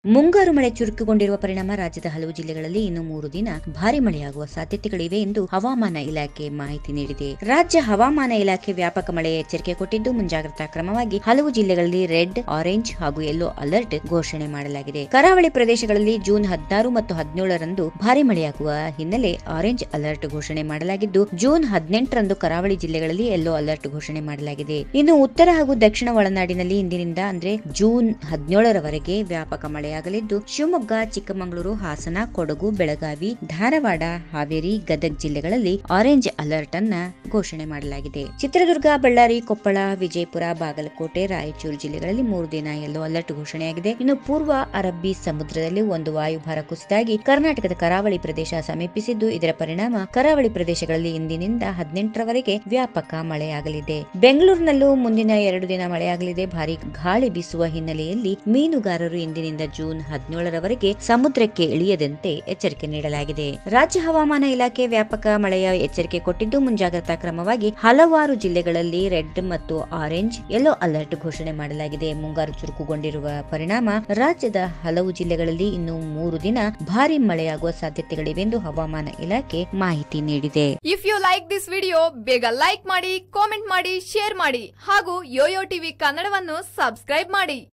ಮುಂಗಾರು ಮಳೆ ಚುರುಕುಗೊಂಡಿರುವ ಪರಿಣಾಮ ರಾಜ್ಯದ ಹಲವು ಜಿಲ್ಲೆಗಳಲ್ಲಿ ಇನ್ನು ಮೂರು ದಿನ ಭಾರಿ ಮಳೆಯಾಗುವ ಸಾಧ್ಯತೆಗಳಿವೆ ಎಂದು ಹವಾಮಾನ ಇಲಾಖೆ ಮಾಹಿತಿ ನೀಡಿದೆ ರಾಜ್ಯ ಹವಾಮಾನ ಇಲಾಖೆ ವ್ಯಾಪಕ ಮಳೆಯ ಎಚ್ಚರಿಕೆ ಕೊಟ್ಟಿದ್ದು ಮುಂಜಾಗ್ರತಾ ಕ್ರಮವಾಗಿ ಹಲವು ಜಿಲ್ಲೆಗಳಲ್ಲಿ ರೆಡ್ ಆರೆಂಜ್ ಹಾಗೂ ಯೆಲ್ಲೋ ಅಲರ್ಟ್ ಘೋಷಣೆ ಮಾಡಲಾಗಿದೆ ಕರಾವಳಿ ಪ್ರದೇಶಗಳಲ್ಲಿ ಜೂನ್ ಹದಿನಾರು ಮತ್ತು ಹದಿನೇಳರಂದು ಭಾರಿ ಮಳೆಯಾಗುವ ಹಿನ್ನೆಲೆ ಆರೆಂಜ್ ಅಲರ್ಟ್ ಘೋಷಣೆ ಮಾಡಲಾಗಿದ್ದು ಜೂನ್ ಹದಿನೆಂಟರಂದು ಕರಾವಳಿ ಜಿಲ್ಲೆಗಳಲ್ಲಿ ಯೆಲ್ಲೋ ಅಲರ್ಟ್ ಘೋಷಣೆ ಮಾಡಲಾಗಿದೆ ಇನ್ನು ಉತ್ತರ ಹಾಗೂ ದಕ್ಷಿಣ ಒಳನಾಡಿನಲ್ಲಿ ಇಂದಿನಿಂದ ಅಂದ್ರೆ ಜೂನ್ ಹದಿನೇಳರವರೆಗೆ ವ್ಯಾಪಕ ಮಳೆಯಾಗಲಿದ್ದು ಶಿವಮೊಗ್ಗ ಚಿಕ್ಕಮಗಳೂರು ಹಾಸನ ಕೊಡಗು ಬೆಳಗಾವಿ ಧಾರವಾಡ ಹಾವೇರಿ ಗದಗ್ ಜಿಲ್ಲೆಗಳಲ್ಲಿ ಆರೆಂಜ್ ಅಲರ್ಟ್ ಅನ್ನ ಘೋಷಣೆ ಮಾಡಲಾಗಿದೆ ಚಿತ್ರದುರ್ಗ ಬಳ್ಳಾರಿ ಕೊಪ್ಪಳ ವಿಜಯಪುರ ಬಾಗಲಕೋಟೆ ರಾಯಚೂರು ಜಿಲ್ಲೆಗಳಲ್ಲಿ ಮೂರು ದಿನ ಯೆಲ್ಲೋ ಅಲರ್ಟ್ ಘೋಷಣೆಯಾಗಿದೆ ಇನ್ನು ಪೂರ್ವ ಅರಬ್ಬಿ ಸಮುದ್ರದಲ್ಲಿ ಒಂದು ವಾಯುಭಾರ ಕುಸಿದಾಗಿ ಕರ್ನಾಟಕದ ಕರಾವಳಿ ಪ್ರದೇಶ ಸಮೀಪಿಸಿದ್ದು ಇದರ ಪರಿಣಾಮ ಕರಾವಳಿ ಪ್ರದೇಶಗಳಲ್ಲಿ ಇಂದಿನಿಂದ ಹದಿನೆಂಟರವರೆಗೆ ವ್ಯಾಪಕ ಮಳೆಯಾಗಲಿದೆ ಬೆಂಗಳೂರಿನಲ್ಲೂ ಮುಂದಿನ ಎರಡು ದಿನ ಮಳೆಯಾಗಲಿದೆ ಭಾರಿ ಗಾಳಿ ಬೀಸುವ ಹಿನ್ನೆಲೆಯಲ್ಲಿ ಮೀನುಗಾರರು ಇಂದಿನಿಂದ ಜೂನ್ ಹದಿನೇಳರವರೆಗೆ ಸಮುದ್ರಕ್ಕೆ ಇಳಿಯದಂತೆ ಎಚ್ಚರಿಕೆ ನೀಡಲಾಗಿದೆ ರಾಜ್ಯ ಹವಾಮಾನ ಇಲಾಖೆ ವ್ಯಾಪಕ ಮಳೆಯ ಎಚ್ಚರಿಕೆ ಕೊಟ್ಟಿದ್ದು ಮುಂಜಾಗ್ರತಾ ಕ್ರಮವಾಗಿ ಹಲವಾರು ಜಿಲ್ಲೆಗಳಲ್ಲಿ ರೆಡ್ ಮತ್ತು ಆರೆಂಜ್ ಯೆಲ್ಲೋ ಅಲರ್ಟ್ ಘೋಷಣೆ ಮಾಡಲಾಗಿದೆ ಮುಂಗಾರು ಚುರುಕುಗೊಂಡಿರುವ ಪರಿಣಾಮ ರಾಜ್ಯದ ಹಲವು ಜಿಲ್ಲೆಗಳಲ್ಲಿ ಇನ್ನು ಮೂರು ದಿನ ಭಾರಿ ಮಳೆಯಾಗುವ ಸಾಧ್ಯತೆಗಳಿವೆಂದು ಹವಾಮಾನ ಇಲಾಖೆ ಮಾಹಿತಿ ನೀಡಿದೆ if you like this video ಬೇಗ ಲೈಕ್ ಮಾಡಿ ಕಾಮೆಂಟ್ ಮಾಡಿ ಶೇರ್ ಮಾಡಿ ಹಾಗೂ ಯೋಯೋ ಟಿವಿ ಕನ್ನಡವನ್ನು ಸಬ್ಸ್ಕ್ರೈಬ್ ಮಾಡಿ